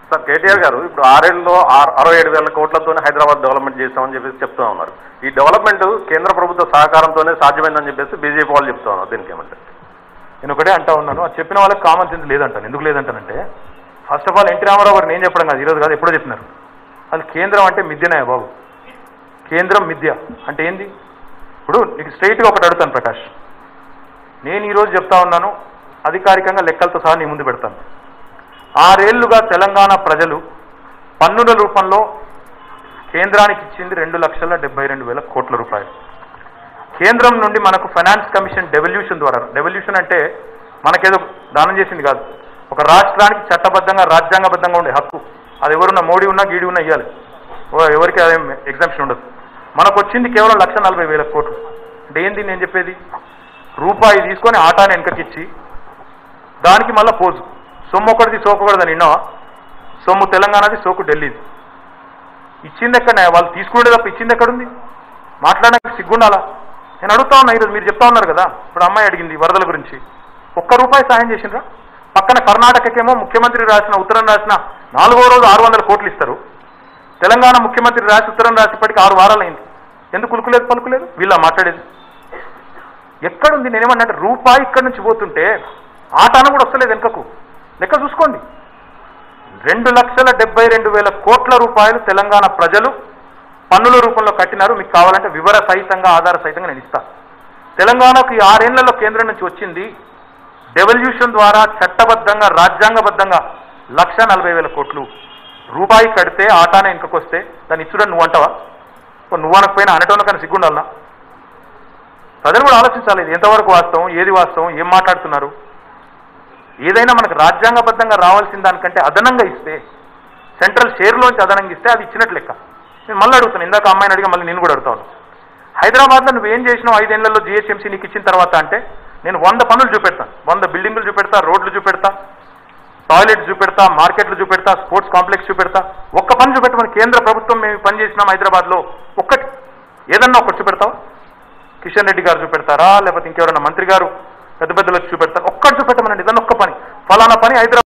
sir KTR గారు ఇప్పుడు ఆరేళ్ళలో ఆరు- అరవై ఏడు వేల కోట్లతో హైదరాబాద్ డెవలప్మెంట్ చేస్తామని చెప్పేసి చెప్తూ ఉన్నారు ఈ డెవలప్మెంట్ కేంద్ర ప్రభుత్వ సహకారంతోనే సాధ్యమైందని చెప్పేసి బీజేపీ వాళ్ళు చెప్తా ఉన్నారు దీనికి ఏమంటారు నేను ఒకటే అంటా ఉన్నాను అది చెప్పిన వాళ్ళకి కామన్ సెన్స్ లేదంటాను ఎందుకు లేదంటానంటే first of all NT Ramarao గారు నేను చెప్పడం కాదు ఈరోజు కాదు ఎప్పుడో చెప్పినారు అది కేంద్రం అంటే మిథ్యనే బాబు కేంద్రం మిథ్య అంటే ఏంది ఇప్పుడు నీకు స్ట్రైట్గా ఒకటి అడుగుతాను ప్రకాష్ నేను ఈరోజు చెప్తా ఉన్నాను అధికారికంగా లెక్కలతో సహా నీ ముందు పెడతాను ఆరేళ్లుగా తెలంగాణ ప్రజలు పన్నుల రూపంలో కేంద్రానికి ఇచ్చింది రెండు లక్షల డెబ్బై రెండు వేల కోట్ల రూపాయలు కేంద్రం నుండి మనకు ఫైనాన్స్ కమిషన్ డెవల్యూషన్ ద్వారా డెవల్యూషన్ అంటే మనకేదో దానం చేసింది కాదు ఒక రాష్ట్రానికి చట్టబద్ధంగా రాజ్యాంగబద్ధంగా ఉండే హక్కు అది ఎవరున్నా మోడీ ఉన్నా గీడి ఉన్నా ఇవ్వాలి ఓ ఎవరికి అదేం ఎగ్జామ్షన్ ఉండదు మనకు వచ్చింది కేవలం లక్ష నలభై వేల కోట్లు అంటే ఏంది నేను చెప్పేది రూపాయి తీసుకొని ఆటాని వెనకకిచ్చి దానికి మళ్ళీ పోజు సొమ్ము ఒకటిది సోకు ఒకటిది నిన్నవా సొమ్ము తెలంగాణది సోకు ఢిల్లీది ఇచ్చింది ఎక్కడ వాళ్ళు తీసుకునే తప్ప ఇచ్చింది ఎక్కడుంది మాట్లాడడానికి సిగ్గుండాలా నేను అడుగుతా ఉన్నా ఈరోజు మీరు చెప్తా ఉన్నారు కదా ఇప్పుడు అమ్మాయి అడిగింది వరదల గురించి ఒక్క రూపాయి సాయం చేసిండ్రా పక్కన కర్ణాటకకేమో ముఖ్యమంత్రి రాసిన ఉత్తరం రాసిన నాలుగో రోజు ఆరు వందల కోట్లు ఇస్తారు తెలంగాణ ముఖ్యమంత్రి రాసి ఉత్తరం రాసేపటికి ఆరు వారాలైంది ఎందుకు కులుకులేదు పలుకులేదు వీళ్ళ మాట్లాడేది ఎక్కడుంది నేనేమన్నా అంటే రూపాయి ఇక్కడి నుంచి పోతుంటే ఆటాన కూడా వస్తలేదు వెనుకకు లెక్క చూసుకోండి రెండు లక్షల డెబ్బై రెండు వేల కోట్ల రూపాయలు తెలంగాణ ప్రజలు పన్నుల రూపంలో కట్టినారు మీకు కావాలంటే వివర సహితంగా ఆధార సహితంగా నేను ఇస్తాను తెలంగాణకు ఈ ఆరేళ్లలో కేంద్రం నుంచి వచ్చింది డెవల్యూషన్ ద్వారా చట్టబద్ధంగా రాజ్యాంగబద్ధంగా లక్ష నలభై వేల కోట్లు రూపాయి కడితే ఆటానే ఇంకొకొస్తే దాన్ని ఇచ్చుడని నువ్వు అంటావా ఓ నువ్వు అనకపోయినా అనటోనకన్నా సిగ్గుండాలనా ప్రజలు కూడా ఆలోచించాలి ఇది ఎంతవరకు వాస్తవం ఏది వాస్తవం ఏం మాట్లాడుతున్నారు ఏదైనా మనకు రాజ్యాంగబద్ధంగా రావాల్సిన దానికంటే అదనంగా ఇస్తే సెంట్రల్ షేర్లోంచి అదనంగా ఇస్తే అది ఇచ్చినట్లు లెక్క నేను మళ్ళీ అడుగుతాను ఇందాక అమ్మాయిని అడిగా మళ్ళీ నేను కూడా అడుగుతాను హైదరాబాద్లో నువ్వు ఏం చేసినావు ఐదేళ్లలో జిహెచ్ఎంసీ నీకు ఇచ్చిన తర్వాత అంటే నేను వంద పనులు చూపెడతాను వంద బిల్డింగులు చూపెడతా రోడ్లు చూపెడతా టాయిలెట్ చూపెడతా మార్కెట్లు చూపెడతా స్పోర్ట్స్ కాంప్లెక్స్ చూపెడతా ఒక్క పని చూపెట్టమని కేంద్ర ప్రభుత్వం మేము పని చేసినాం హైదరాబాద్లో ఒక్కటి ఏదన్నా ఒకటి చూపెడతావా కిషన్ రెడ్డి గారు చూపెడతారా లేకపోతే ఇంకెవరైనా మంత్రి గారు పెద్ద పెద్దలకు చూపెడతారు ఒక్కటి చూపెట్టమనండి ఇదన్న ఒక్క పని ఫలానా పని హైదరాబాద్